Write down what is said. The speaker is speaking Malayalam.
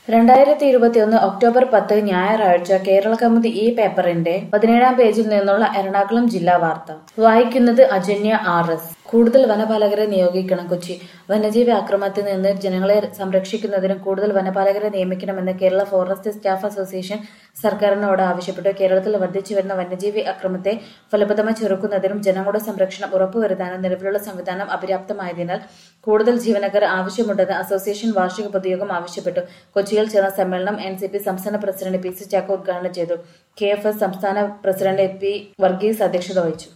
രണ്ടായിരത്തി ഇരുപത്തിയൊന്ന് ഒക്ടോബർ പത്ത് ഞായറാഴ്ച കേരള കൗമുദി ഈ പേപ്പറിന്റെ പതിനേഴാം പേജിൽ നിന്നുള്ള എറണാകുളം ജില്ലാ വാർത്ത വായിക്കുന്നത് അജന്യ ആർ എസ് കൂടുതൽ വനപാലകരെ നിയോഗിക്കണം കൊച്ചി വന്യജീവി ആക്രമണത്തിൽ നിന്ന് ജനങ്ങളെ സംരക്ഷിക്കുന്നതിനും കൂടുതൽ വനപാലകരെ നിയമിക്കണമെന്ന് കേരള ഫോറസ്റ്റ് സ്റ്റാഫ് അസോസിയേഷൻ സർക്കാരിനോട് ആവശ്യപ്പെട്ടു കേരളത്തിൽ വർദ്ധിച്ചു വരുന്ന വന്യജീവി അക്രമത്തെ ഫലപ്രദമായി ചെറുക്കുന്നതിനും ജനങ്ങളുടെ സംരക്ഷണം ഉറപ്പുവരുത്താനും നിലവിലുള്ള സംവിധാനം അപര്യാപ്തമായതിനാൽ കൂടുതൽ ജീവനക്കാർ ആവശ്യമുണ്ടെന്ന് അസോസിയേഷൻ വാർഷിക പൊതുയോഗം ആവശ്യപ്പെട്ടു കൊച്ചിയിൽ ചേർന്ന സമ്മേളനം എൻ സി പി സംസ്ഥാന പ്രസിഡന്റ് പി സി ചാക്കോ ഉദ്ഘാടനം ചെയ്തു കെ എഫ് എസ് സംസ്ഥാന പ്രസിഡന്റ് പി വർഗീസ് അധ്യക്ഷത വഹിച്ചു